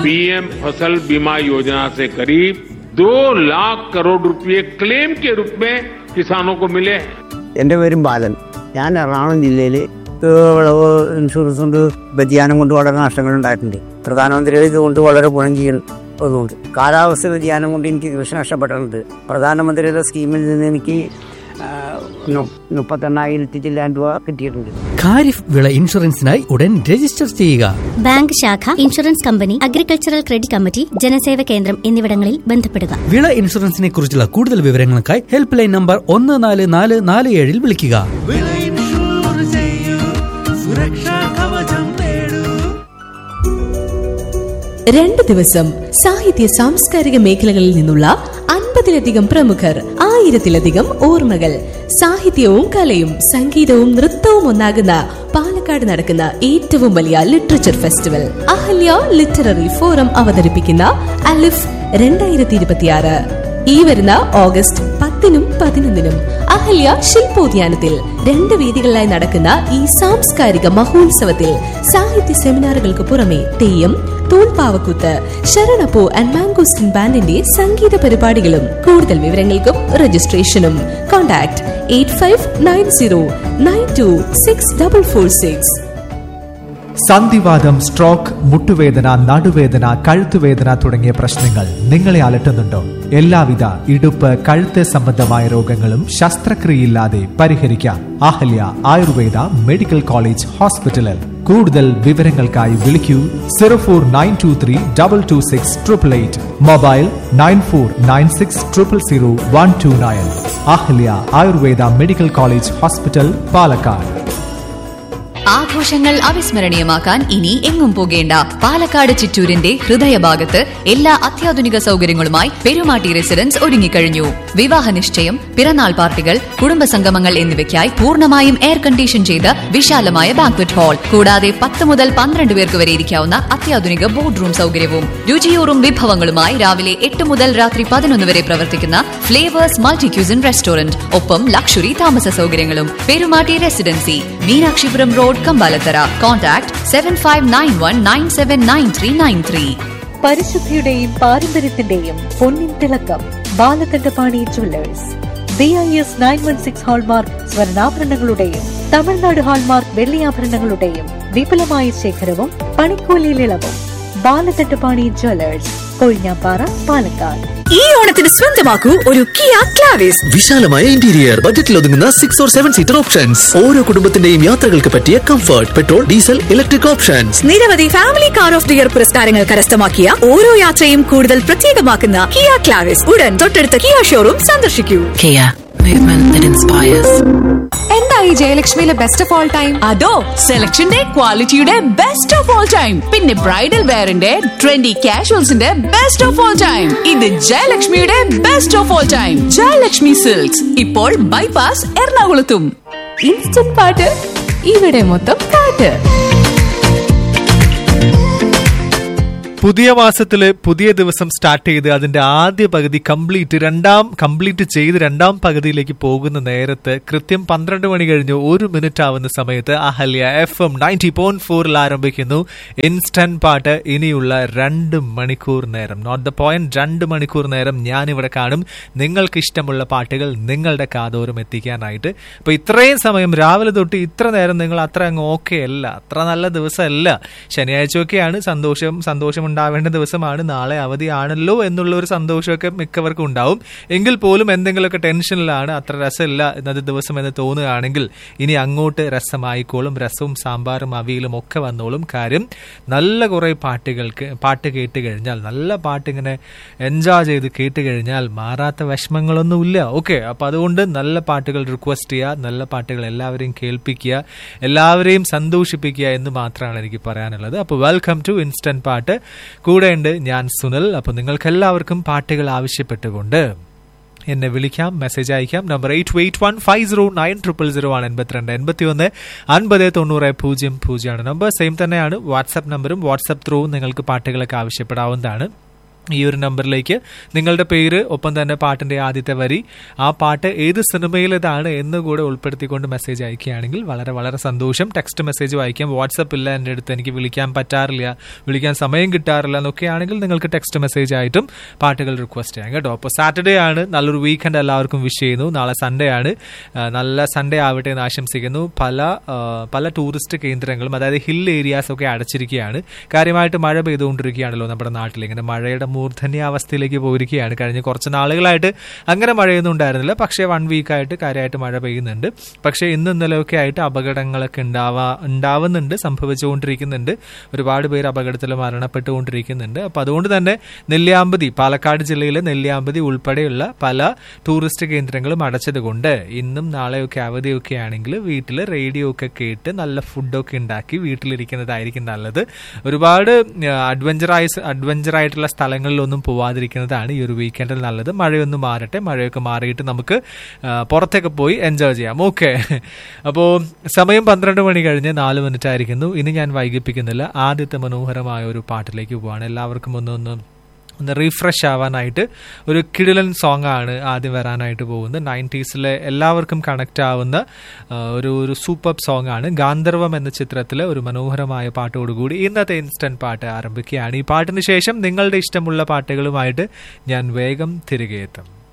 PM फसल बीमा योजना से करीब दो लाख करोड़ रुपए क्लेम के रूप में किसानों को मिले हैं എൻ്റെ പേരും ബാലൻ ഞാൻ എറണാകുളം ജില്ലയിൽ വിളവ് ഇൻഷുറൻസ് കൊണ്ട് വ്യതിയാനം കൊണ്ട് വളരെ നഷ്ടങ്ങൾ ഉണ്ടായിട്ടുണ്ട് പ്രധാനമന്ത്രിയുടെ ഇതുകൊണ്ട് വളരെ ഗുണം ചെയ്യുന്നതുകൊണ്ട് കാലാവസ്ഥ വ്യതിയാനം കൊണ്ട് എനിക്ക് കൃഷി നഷ്ടപ്പെട്ടിട്ടുണ്ട് പ്രധാനമന്ത്രിയുടെ സ്കീമിൽ നിന്ന് എനിക്ക് ആ, നു- മുപ്പത്തെണ്ണായിരത്തി ചില്ലാൻ രൂപ കിട്ടിയിട്ടുണ്ട് ഖാരിഫ് വിള ഇൻഷുറൻസിനായി ഉടൻ രജിസ്റ്റർ ചെയ്യുക ബാങ്ക് ശാഖ insurance company agricultural credit committee ജനസേവ കേന്ദ്രം എന്നിവിടങ്ങളിൽ ബന്ധപ്പെടുക വിള ഇൻഷുറൻസിനെ കുറിച്ചുള്ള കൂടുതൽ വിവരങ്ങൾക്കായി ഹെൽപ്പ് ലൈൻ നമ്പർ ഒന്ന് നാല് നാല് നാല് ഏഴിൽ വിളിക്കുക വിള ഇൻഷൂർ ചെയ്യൂ സുരക്ഷാ കവചം നേടൂ രണ്ട് ദിവസം സാഹിത്യ സാംസ്കാരിക മേഖലകളിൽ നിന്നുള്ള അൻപതിലധികം പ്രമുഖർ ആയിരത്തിലധികം ഓർമ്മകൾ സാഹിത്യവും കലയും സംഗീതവും നൃത്തവും ഒന്നാകുന്ന പാലക്കാട് നടക്കുന്ന ഏറ്റവും വലിയ literature festival Ahalya literary forum അവതരിപ്പിക്കുന്ന അലിഫ് രണ്ടായിരത്തി ഇരുപത്തിയാറ് ഈ വരുന്ന ഓഗസ്റ്റ് പത്തിനും പതിനൊന്നിനും അഹല്യ ശില്പോദ്യാനത്തിൽ രണ്ട് വേദികളിലായി നടക്കുന്ന ഈ സാംസ്കാരിക മഹോത്സവത്തിൽ സാഹിത്യ സെമിനാറുകൾക്ക് പുറമെ തെയ്യം തൂൺപാവക്കൂത്ത് ശരണപ്പൂ ആൻഡ് മാംഗോസ്റ്റിൻ ബാൻഡിന്റെ സംഗീത പരിപാടികളും കൂടുതൽ വിവരങ്ങൾക്കും രജിസ്ട്രേഷനും contact eight five nine zero nine two six double four six സന്ധിവാദം സ്ട്രോക്ക് മുട്ടുവേദന നടുവേദന കഴുത്തുവേദന തുടങ്ങിയ പ്രശ്നങ്ങൾ നിങ്ങളെ അലട്ടുന്നുണ്ടോ എല്ലാവിധ ഇടുപ്പ് കഴുത്ത് സംബന്ധമായ രോഗങ്ങളും ശസ്ത്രക്രിയയില്ലാതെ പരിഹരിക്കാം അഹല്യ ആയുർവേദ മെഡിക്കൽ കോളേജ് ഹോസ്പിറ്റലിൽ കൂടുതൽ വിവരങ്ങൾക്കായി വിളിക്കൂ zero four nine two three double two six triple eight mobile nine four nine six triple zero one two nine Ahalya Ayurveda medical college hospital Palakkad ആഘോഷങ്ങൾ അവിസ്മരണീയമാക്കാൻ ഇനി എങ്ങും പോകേണ്ട പാലക്കാട് ചിറ്റൂരിന്റെ ഹൃദയഭാഗത്ത് എല്ലാ അത്യാധുനിക സൗകര്യങ്ങളുമായി പെരുമാട്ടി റെസിഡൻസ് ഒരുങ്ങിക്കഴിഞ്ഞു വിവാഹ നിശ്ചയം പിറന്നാൾ പാർട്ടികൾ കുടുംബസംഗമങ്ങൾ എന്നിവയ്ക്കായി പൂർണ്ണമായും എയർ കണ്ടീഷൻ ചെയ്ത വിശാലമായ ബാങ്ക്വറ്റ് ഹാൾ കൂടാതെ പത്ത് മുതൽ പന്ത്രണ്ട് പേർക്ക് വരെ ഇരിക്കാവുന്ന അത്യാധുനിക ബോർഡ് റൂം സൗകര്യവും രുചിയൂറും വിഭവങ്ങളുമായി രാവിലെ എട്ട് മുതൽ രാത്രി പതിനൊന്ന് വരെ പ്രവർത്തിക്കുന്ന ഫ്ലേവേഴ്സ് മൾട്ടി ക്യൂസിൻ റെസ്റ്റോറന്റ് ഒപ്പം ലക്ഷറി താമസ സൗകര്യങ്ങളും Perumatty residency Meenakshipuram road Kambalathara contact seven five nine one nine seven nine three nine three പരിശുദ്ധിയുടെയും പാരമ്പര്യത്തിന്റെയും പൊന്നിൻ തിളക്കം Balakandapani jewellers B I S nine one six hallmark സ്വർണ്ണാഭരണങ്ങളുടെയും തമിഴ്നാട് ഹാൾമാർക്ക് വെള്ളിയാഭരണങ്ങളുടെയും വിപുലമായ ശേഖരവും പണിക്കൂലിയിൽ ഇളവും ബാലകണ്ഠപാണി ജുവല്ലേഴ്സ് കൊഴിഞ്ഞാപ്പാറ പാലക്കാട് ഈ ഓണത്തിന് സ്വന്തമാക്കൂ ഒരു കിയ ക്ലാവിസ് വിശാലമായ ഇന്റീരിയർ ബജറ്റിൽ ഒതുങ്ങുന്ന six or seven seater options ഓരോ കുടുംബത്തിന്റെയും യാത്രകൾക്ക് പറ്റിയ comfort petrol diesel electric options നിരവധി family car of the year പുരസ്കാരങ്ങൾ കരസ്ഥമാക്കിയ ഓരോ യാത്രയും കൂടുതൽ പ്രത്യേകമാക്കുന്ന കിയ ക്ലാവിസ് ഉടൻ തൊട്ടടുത്ത കിയ ഷോറൂം സന്ദർശിക്കൂ കിയ മൂവ്മെന്റ് that inspires എന്തായി ജയലക്ഷ്മിയിലെ ബെസ്റ്റ് ഓഫ് ഓൾ ടൈം അതോ സെലക്ഷന്റെ ക്വാളിറ്റിയുടെ ബെസ്റ്റ് ഓഫ് ഓൾ ടൈം പിന്നെ ബ്രൈഡൽ വെയറിന്റെ ട്രെൻഡി കാഷ്വൽസിന്റെ ബെസ്റ്റ് ഓഫ് ഓൾ ടൈം ഇത് ജയലക്ഷ്മിയുടെ best of all time Jayalakshmi silks ഇപ്പോൾ ബൈപാസ് എറണാകുളത്തും ഇൻസ്റ്റന്റ് പാട്ട് ഇവിടെ മൊത്തം പാട്ട് പുതിയ മാസത്തില് പുതിയ ദിവസം സ്റ്റാർട്ട് ചെയ്ത് അതിന്റെ ആദ്യ പകുതി കംപ്ലീറ്റ് രണ്ടാം കംപ്ലീറ്റ് ചെയ്ത് രണ്ടാം പകുതിയിലേക്ക് പോകുന്ന നേരത്ത് കൃത്യം പന്ത്രണ്ട് മണി കഴിഞ്ഞ് ഒരു മിനിറ്റ് ആവുന്ന സമയത്ത് Ahalya F M ninety point ഫോറിൽ ആരംഭിക്കുന്നു ഇൻസ്റ്റന്റ് പാട്ട് ഇനിയുള്ള രണ്ട് മണിക്കൂർ നേരം നോട്ട് ദ പോയിന്റ് രണ്ട് മണിക്കൂർ നേരം ഞാനിവിടെ കാണും നിങ്ങൾക്ക് ഇഷ്ടമുള്ള പാട്ടുകൾ നിങ്ങളുടെ കാതോരം എത്തിക്കാനായിട്ട് അപ്പൊ ഇത്രയും സമയം രാവിലെ തൊട്ട് ഇത്ര നേരം നിങ്ങൾ അത്ര അങ്ങ് ഓക്കെ അല്ല അത്ര നല്ല ദിവസമല്ല ശനിയാഴ്ചയൊക്കെയാണ് സന്തോഷം സന്തോഷം ഉണ്ടാവേണ്ട ദിവസമാണ് നാളെ അവധിയാണല്ലോ എന്നുള്ള ഒരു സന്തോഷമൊക്കെ മിക്കവർക്കും ഉണ്ടാവും എങ്കിൽ പോലും എന്തെങ്കിലുമൊക്കെ ടെൻഷനിലാണ് അത്ര രസമില്ല ഇന്നത്തെ ദിവസം എന്ന് തോന്നുകയാണെങ്കിൽ ഇനി അങ്ങോട്ട് രസമായിക്കോളും രസവും സാമ്പാറും അവിയലും ഒക്കെ വന്നോളും കാര്യം നല്ല കുറേ പാട്ടുകൾക്ക് പാട്ട് കേട്ട് കഴിഞ്ഞാൽ നല്ല പാട്ട് ഇങ്ങനെ എൻജോയ് ചെയ്ത് കേട്ട് കഴിഞ്ഞാൽ മാറാത്ത വിഷമങ്ങളൊന്നുമില്ല ഓക്കെ അപ്പൊ അതുകൊണ്ട് നല്ല പാട്ടുകൾ റിക്വസ്റ്റ് ചെയ്യുക നല്ല പാട്ടുകൾ എല്ലാവരെയും കേൾപ്പിക്കുക എല്ലാവരെയും സന്തോഷിപ്പിക്കുക എന്ന് മാത്രമാണ് എനിക്ക് പറയാനുള്ളത് അപ്പോൾ വെൽക്കം ടു ഇൻസ്റ്റന്റ് പാട്ട് കൂടെയുണ്ട് ഞാൻ സുനിൽ അപ്പോൾ നിങ്ങൾക്ക് എല്ലാവർക്കും പാട്ടുകൾ ആവശ്യപ്പെട്ടുകൊണ്ട് എന്നെ വിളിക്കാം മെസ്സേജ് അയക്കാം number eight eight one five zero nine triple zero ആണ് എൺപത്തിരണ്ട് എൺപത്തി ഒന്ന് അൻപത് തൊണ്ണൂറ് പൂജ്യം പൂജ്യമാണ് നമ്പർ സെയിം തന്നെയാണ് വാട്സപ്പ് നമ്പറും വാട്സപ്പ് ത്രൂവും നിങ്ങൾക്ക് പാട്ടുകളൊക്കെ ആവശ്യപ്പെടാവുന്നതാണ് ഈ ഒരു നമ്പറിലേക്ക് നിങ്ങളുടെ പേര് ഒപ്പം തന്നെ പാട്ടിന്റെ ആദ്യത്തെ വരി ആ പാട്ട് ഏത് സിനിമയിലേതാണ് എന്ന് കൂടെ ഉൾപ്പെടുത്തിക്കൊണ്ട് മെസ്സേജ് അയക്കുകയാണെങ്കിൽ വളരെ വളരെ സന്തോഷം ടെക്സ്റ്റ് മെസ്സേജ് വായിക്കാം വാട്സപ്പ് ഇല്ല എൻ്റെ അടുത്ത് എനിക്ക് വിളിക്കാൻ പറ്റാറില്ല വിളിക്കാൻ സമയം കിട്ടാറില്ല എന്നൊക്കെ ആണെങ്കിൽ നിങ്ങൾക്ക് ടെക്സ്റ്റ് മെസ്സേജ് ആയിട്ടും പാട്ടുകൾ റിക്വസ്റ്റ് ചെയ്യാം കേട്ടോ അപ്പോൾ സാറ്റർഡേ ആണ് നല്ലൊരു വീക്കെൻഡ് എല്ലാവർക്കും വിഷ് ചെയ്യുന്നു നാളെ സൺഡേ ആണ് ആ, നല്ല സൺഡേ ആവട്ടെ എന്ന് ആശംസിക്കുന്നു പല ആ, പല ടൂറിസ്റ്റ് കേന്ദ്രങ്ങളും അതായത് ഹിൽ ഏരിയാസ് ഒക്കെ അടച്ചിരിക്കുകയാണ് കാര്യമായിട്ട് മഴ പെയ്തുകൊണ്ടിരിക്കുകയാണല്ലോ നമ്മുടെ നാട്ടിൽ ഇങ്ങനെ മഴയുടെ മൂർധന്യാവസ്ഥയിലേക്ക് പോയിരിക്കുകയാണ് കഴിഞ്ഞ കുറച്ച് നാളുകളായിട്ട് അങ്ങനെ മഴയൊന്നും ഉണ്ടായിരുന്നില്ല പക്ഷേ വൺ വീക്കായിട്ട് കാര്യമായിട്ട് മഴ പെയ്യുന്നുണ്ട് പക്ഷേ ഇന്ന് ഇന്നലെയൊക്കെ ആയിട്ട് അപകടങ്ങളൊക്കെ ഉണ്ടാവാ ഉണ്ടാവുന്നുണ്ട് സംഭവിച്ചുകൊണ്ടിരിക്കുന്നുണ്ട് ഒരുപാട് പേര് അപകടത്തിൽ മരണപ്പെട്ടുകൊണ്ടിരിക്കുന്നുണ്ട് അപ്പം അതുകൊണ്ട് തന്നെ നെല്ലിയാമ്പതി പാലക്കാട് ജില്ലയിലെ നെല്ലിയാമ്പതി ഉൾപ്പെടെയുള്ള പല ടൂറിസ്റ്റ് കേന്ദ്രങ്ങളും അടച്ചതുകൊണ്ട് ഇന്നും നാളെയൊക്കെ അവധിയൊക്കെ ആണെങ്കിൽ വീട്ടിൽ റേഡിയോ ഒക്കെ കേട്ട് നല്ല ഫുഡൊക്കെ ഉണ്ടാക്കി വീട്ടിലിരിക്കുന്നതായിരിക്കും നല്ലത് ഒരുപാട് അഡ്വഞ്ചറൈസ് അഡ്വഞ്ചർ ആയിട്ടുള്ള സ്ഥലങ്ങളിലൊന്നും പോവാതിരിക്കുന്നതാണ് ഈ ഒരു വീക്കെൻഡിൽ നല്ലത് മഴയൊന്നും മാറട്ടെ മഴയൊക്കെ മാറിയിട്ട് നമുക്ക് ആ, പുറത്തൊക്കെ പോയി എൻജോയ് ചെയ്യാം ഓക്കെ അപ്പോൾ സമയം പന്ത്രണ്ട് മണി കഴിഞ്ഞ് നാല് മിനിറ്റ് ആയിരിക്കുന്നു ഇനി ഞാൻ വൈകിപ്പിക്കുന്നില്ല ആദ്യത്തെ മനോഹരമായ ഒരു പാട്ടിലേക്ക് പോവാണ് എല്ലാവർക്കും ഒന്ന് ഒന്ന് ഒന്ന് റീഫ്രഷ് ആവാനായിട്ട് ഒരു കിടിലൻ സോങ് ആണ് ആദ്യം വരാനായിട്ട് പോകുന്നത് നയൻറ്റീസിലെ എല്ലാവർക്കും കണക്റ്റ് ആവുന്ന ആ, ഒരു ഒരു സൂപ്പർ സോങ് ആണ് ഗാന്ധർവം എന്ന ചിത്രത്തിലെ ഒരു മനോഹരമായ പാട്ടോടുകൂടി ഇന്നത്തെ ഇൻസ്റ്റന്റ് പാട്ട് ആരംഭിക്കുകയാണ് ഈ പാട്ടിന് ശേഷം നിങ്ങളുടെ ഇഷ്ടമുള്ള പാട്ടുകളുമായിട്ട് ഞാൻ വേഗം തിരികെ എത്തും